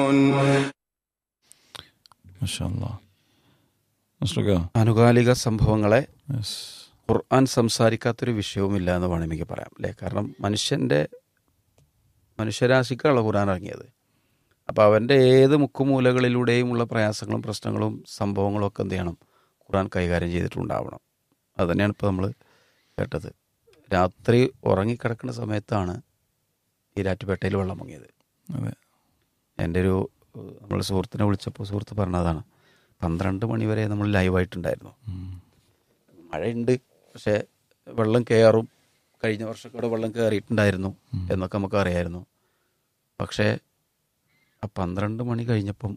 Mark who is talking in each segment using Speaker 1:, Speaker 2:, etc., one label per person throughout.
Speaker 1: മഷാല്ലാ നസ്രുക
Speaker 2: ആനുകാലിക സംഭവങ്ങളെ
Speaker 1: യെസ്
Speaker 2: ഖുർആൻ സംസാരിക്കാത്തൊരു വിഷയവുമില്ല എന്ന് വേണമെങ്കിൽ പറയാം അല്ലേ കാരണം മനുഷ്യൻ്റെ മനുഷ്യരാശിക്കാണല്ലോ ഖുർആൻ ഇറങ്ങിയത് അപ്പോൾ അവൻ്റെ ഏത് മുക്കുമൂലകളിലൂടെയുമുള്ള പ്രയാസങ്ങളും പ്രശ്നങ്ങളും സംഭവങ്ങളും ഒക്കെ എന്ത് ചെയ്യണം ഖുർആൻ കൈകാര്യം ചെയ്തിട്ടുണ്ടാവണം അത് തന്നെയാണ് ഇപ്പോൾ നമ്മൾ കേട്ടത് രാത്രി ഉറങ്ങിക്കിടക്കുന്ന സമയത്താണ് ഈ രാറ്റുപേട്ടയിൽ വെള്ളം മുങ്ങിയത്
Speaker 1: അതെ
Speaker 2: എൻ്റെ ഒരു നമ്മൾ സുഹൃത്തിനെ വിളിച്ചപ്പോൾ സുഹൃത്ത് പറഞ്ഞതാണ് പന്ത്രണ്ട് മണി വരെ നമ്മൾ ലൈവായിട്ടുണ്ടായിരുന്നു
Speaker 1: ഉം.
Speaker 2: മഴയുണ്ട് പക്ഷേ വെള്ളം കയറും കഴിഞ്ഞ വർഷമൊക്കെ ഇവിടെ വെള്ളം കയറിയിട്ടുണ്ടായിരുന്നു
Speaker 1: ഉം.
Speaker 2: എന്നൊക്കെ നമുക്ക് അറിയായിരുന്നു പക്ഷേ ആ പന്ത്രണ്ട് മണി കഴിഞ്ഞപ്പം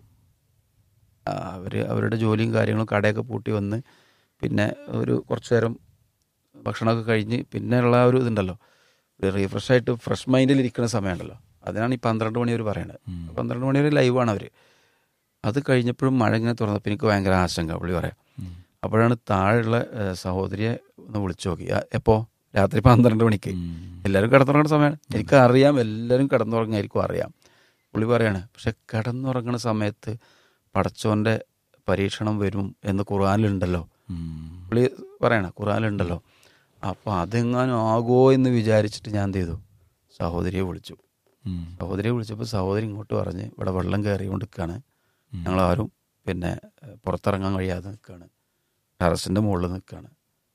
Speaker 2: അവർ അവരുടെ ജോലിയും കാര്യങ്ങളും കടയൊക്കെ പൂട്ടി വന്ന് പിന്നെ ഒരു കുറച്ച് നേരം ഭക്ഷണമൊക്കെ കഴിഞ്ഞ് പിന്നെയുള്ള ആ ഒരു ഇതുണ്ടല്ലോ ഒരു റീഫ്രഷ് ആയിട്ട് ഫ്രഷ് മൈൻഡിൽ ഇരിക്കുന്ന സമയമുണ്ടല്ലോ അതിനാണ് ഈ പന്ത്രണ്ട് മണി അവർ പറയണത്
Speaker 1: ഉം.
Speaker 2: പന്ത്രണ്ട് മണി വരെ ലൈവാണ് അവർ അത് കഴിഞ്ഞപ്പോഴും മഴ ഇങ്ങനെ തുറന്നപ്പോൾ എനിക്ക് ഭയങ്കര ആശങ്ക പുള്ളി പറയാം
Speaker 1: ഉം.
Speaker 2: അപ്പോഴാണ് താഴെയുള്ള ഏഹ്, സഹോദരിയെ ഒന്ന് വിളിച്ചു നോക്കി ആ, എപ്പോ രാത്രി പന്ത്രണ്ട് മണിക്ക്
Speaker 1: ഉം.
Speaker 2: എല്ലാവരും കിടന്നുറങ്ങുന്ന സമയമാണ് എനിക്ക് അറിയാം എല്ലാവരും കിടന്നുറങ്ങായിരിക്കും അറിയാം പുള്ളി പറയാണ് പക്ഷെ കിടന്നുറങ്ങുന്ന സമയത്ത് പടച്ചോൻ്റെ പരീക്ഷണം വരും എന്ന് ഖുർആാനിലുണ്ടല്ലോ
Speaker 1: ഉം.
Speaker 2: പുള്ളി പറയണ ഖുർആാനിലുണ്ടല്ലോ അപ്പോൾ അതെങ്ങാനും ആകോ എന്ന് വിചാരിച്ചിട്ട് ഞാൻ എന്ത് ചെയ്തു സഹോദരിയെ വിളിച്ചു
Speaker 1: ഉം.
Speaker 2: സഹോദരിയെ വിളിച്ചപ്പോൾ സഹോദരി ഇങ്ങോട്ട് പറഞ്ഞ് ഇവിടെ വെള്ളം കയറിക്കൊണ്ട് നിൽക്കുകയാണ്
Speaker 1: ഉം.
Speaker 2: ഞങ്ങളാരും പിന്നെ ഏഹ്, പുറത്തിറങ്ങാൻ കഴിയാതെ നിൽക്കുകയാണ് ടെറസിൻ്റെ മുകളിൽ നിൽക്കുകയാണ്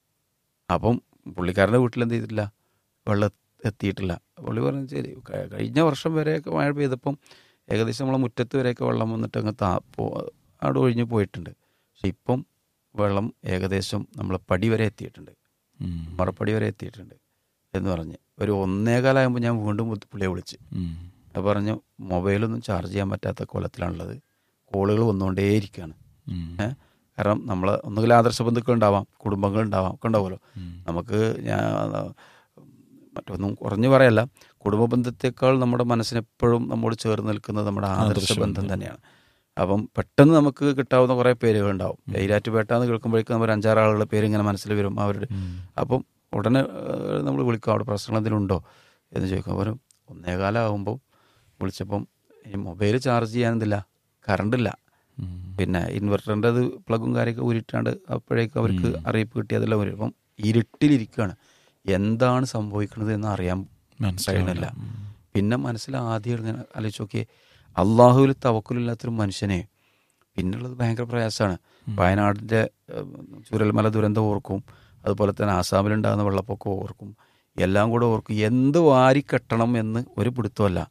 Speaker 2: അപ്പം പുള്ളിക്കാരൻ്റെ വീട്ടിൽ എന്ത് ചെയ്തിട്ടില്ല വെള്ളം എത്തിയിട്ടില്ല പുള്ളി പറഞ്ഞു ശരി ക- കഴിഞ്ഞ വർഷം വരെയൊക്കെ മഴ പെയ്തപ്പം ഏകദേശം നമ്മളെ മുറ്റത്ത് വരെയൊക്കെ വെള്ളം വന്നിട്ട് അങ്ങ് താ പോ അവിടെ ഒഴിഞ്ഞ് പോയിട്ടുണ്ട് പക്ഷെ ഇപ്പം വെള്ളം ഏകദേശം നമ്മളെ പടി വരെ എത്തിയിട്ടുണ്ട്
Speaker 1: ഉം.
Speaker 2: മറപ്പടി വരെ എത്തിയിട്ടുണ്ട് എന്ന് പറഞ്ഞ് ഒരു ഒന്നേകാലാകുമ്പോൾ ഞാൻ വീണ്ടും പുള്ളിയെ വിളിച്ച്
Speaker 1: ഉം.
Speaker 2: അത് പറഞ്ഞു മൊബൈലൊന്നും ചാർജ് ചെയ്യാൻ പറ്റാത്ത കോലത്തിലാണുള്ളത് കോളുകൾ വന്നുകൊണ്ടേയിരിക്കുകയാണ്
Speaker 1: ഉം.
Speaker 2: ഏ? കാരണം നമ്മൾ ഒന്നുകിൽ ആദർശ ബന്ധുക്കൾ ഉണ്ടാവാം കുടുംബങ്ങൾ ഉണ്ടാവാം ഒക്കെ ഉണ്ടാവുമല്ലോ
Speaker 1: ഉം.
Speaker 2: നമുക്ക് ഞാൻ മറ്റൊന്നും കുറഞ്ഞു പറയല്ല കുടുംബ ബന്ധത്തെക്കാൾ നമ്മുടെ മനസ്സിനെപ്പോഴും നമ്മോട് ചേർന്ന് നിൽക്കുന്നത് നമ്മുടെ ആദർശ
Speaker 1: ആദർശ
Speaker 2: ബന്ധം
Speaker 1: ബന്ധം.
Speaker 2: തന്നെയാണ് അപ്പം പെട്ടെന്ന് നമുക്ക് കിട്ടാവുന്ന കുറേ പേരുകൾ ഉണ്ടാവും ഈരാറ്റുപേട്ട എന്ന് കേൾക്കുമ്പോഴേക്കും നമ്മൾ അഞ്ചാറ് ആളുകളുടെ പേര് ഇങ്ങനെ മനസ്സിൽ വരും അവരുടെ
Speaker 1: ഉം.
Speaker 2: അപ്പം ഉടനെ നമ്മൾ വിളിക്കും അവിടെ പ്രശ്നം എന്തെങ്കിലും ഉണ്ടോ എന്ന് ചോദിക്കും അവർ ഒന്നേകാലാകുമ്പോൾ വിളിച്ചപ്പം ഈ മൊബൈൽ ചാർജ് ചെയ്യാനെന്തില്ല കറണ്ടില്ല
Speaker 1: ഉം.
Speaker 2: പിന്നെ ഇൻവെർട്ടറിൻ്റെ അത് പ്ലഗും കാര്യമൊക്കെ ഉരുട്ടാണ്ട് അപ്പോഴേക്കും അവർക്ക് അറിയിപ്പ് കിട്ടി അതെല്ലാം വരും അപ്പം ഇരുട്ടിലിരിക്കുകയാണ് എന്താണ് സംഭവിക്കുന്നത് എന്ന് അറിയാൻ കഴിയണില്ല
Speaker 1: ഉം.
Speaker 2: പിന്നെ മനസ്സിൽ ആദ്യം ഇങ്ങനെ ആലോചിച്ച് നോക്കിയേ അള്ളാഹുവിൽ തവക്കലില്ലാത്തൊരു മനുഷ്യനെ പിന്നുള്ളത് ഭയങ്കര പ്രയാസമാണ് വയനാടിൻ്റെ ഏഹ്, ചുരൽമല ദുരന്തം ഓർക്കും അതുപോലെ തന്നെ ആസാമിലുണ്ടാകുന്ന വെള്ളപ്പൊക്കം ഓർക്കും എല്ലാം കൂടെ ഓർക്കും എന്ത് വാരിക്കെട്ടണം എന്ന് ഒരു പിടുത്തമല്ല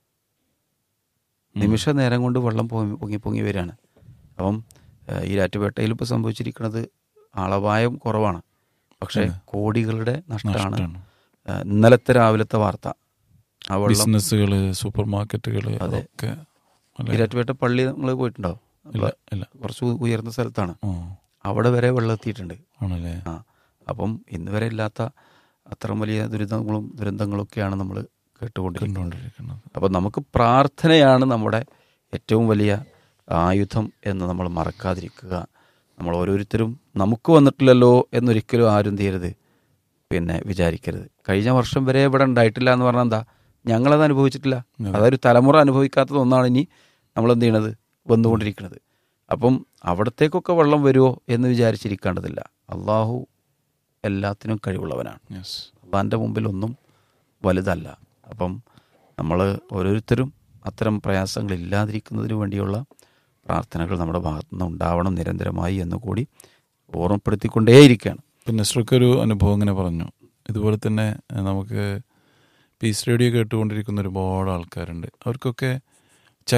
Speaker 2: നിമിഷ നേരം കൊണ്ട് വെള്ളം പൊങ്ങി പൊങ്ങി പൊങ്ങി വരികയാണ് അപ്പം ഏഹ്, ഈ രാറ്റുപേട്ടയിൽ ഇപ്പോൾ സംഭവിച്ചിരിക്കുന്നത് ആളപായം കുറവാണ് പക്ഷേ കോടികളുടെ നഷ്ടമാണ്
Speaker 1: നഷ്ടമാണ്.
Speaker 2: ഏഹ്, ഇന്നലത്തെ രാവിലത്തെ വാർത്ത ആ വെള്ളം
Speaker 1: ബിസിനസ്സുകള് സൂപ്പർ മാർക്കറ്റുകള്
Speaker 2: അതെ.
Speaker 1: അതൊക്കെ അല്ലേ?
Speaker 2: ഈരാറ്റുപേട്ട പള്ളി നമ്മൾ പോയിട്ടുണ്ടോ
Speaker 1: ഇല്ല ഇല്ല
Speaker 2: കുറച്ച് ഉയർന്ന സ്ഥലത്താണ്
Speaker 1: ഓ
Speaker 2: അവിടെ വരെ വെള്ളം എത്തിയിട്ടുണ്ട്
Speaker 1: ആണല്ലേ
Speaker 2: ആ അപ്പം ഇന്ന് വരെ ഇല്ലാത്ത അത്ര വലിയ ദുരിതങ്ങളും ദുരന്തങ്ങളൊക്കെയാണ് നമ്മൾ കേട്ടുകൊണ്ടിരിക്കുന്നത്
Speaker 1: കണ്ടുകൊണ്ടിരിക്കുന്നത്
Speaker 2: അപ്പോൾ നമുക്ക് പ്രാർത്ഥനയാണ് നമ്മുടെ ഏറ്റവും വലിയ ആയുധം എന്ന് നമ്മൾ മറക്കാതിരിക്കുക നമ്മൾ ഓരോരുത്തരും നമുക്ക് വന്നിട്ടില്ലല്ലോ എന്നൊരിക്കലും ആരും തീരരുത് പിന്നെ വിചാരിക്കരുത് കഴിഞ്ഞ വർഷം വരെ ഇവിടെ ഉണ്ടായിട്ടില്ല എന്ന് പറഞ്ഞാൽ എന്താ ഞങ്ങളത് അനുഭവിച്ചിട്ടില്ല അതൊരു തലമുറ അനുഭവിക്കാത്തത് ഒന്നാണ് ഇനി നമ്മൾ എന്ത് ചെയ്യണത് വന്നുകൊണ്ടിരിക്കുന്നത് അപ്പം അവിടത്തേക്കൊക്കെ വെള്ളം വരുമോ എന്ന് വിചാരിച്ചിരിക്കേണ്ടതില്ല അള്ളാഹു എല്ലാത്തിനും കഴിവുള്ളവനാണ്
Speaker 1: യെസ്
Speaker 2: അള്ളാഹിൻ്റെ മുമ്പിൽ ഒന്നും വലുതല്ല അപ്പം നമ്മൾ ഓരോരുത്തരും അത്തരം പ്രയാസങ്ങൾ ഇല്ലാതിരിക്കുന്നതിന് വേണ്ടിയുള്ള പ്രാർത്ഥനകൾ നമ്മുടെ ഭാഗത്തു നിന്ന് ഉണ്ടാവണം നിരന്തരമായി എന്നുകൂടി ഓർമ്മപ്പെടുത്തിക്കൊണ്ടേയിരിക്കുകയാണ്
Speaker 1: പിന്നെ നസ്രക്ക് അനുഭവം ഇങ്ങനെ പറഞ്ഞു ഇതുപോലെ തന്നെ ഏഹ്, നമുക്ക് പീസ് റേഡിയോ കേട്ടുകൊണ്ടിരിക്കുന്ന ഒരുപാട് ആൾക്കാരുണ്ട് അവർക്കൊക്കെ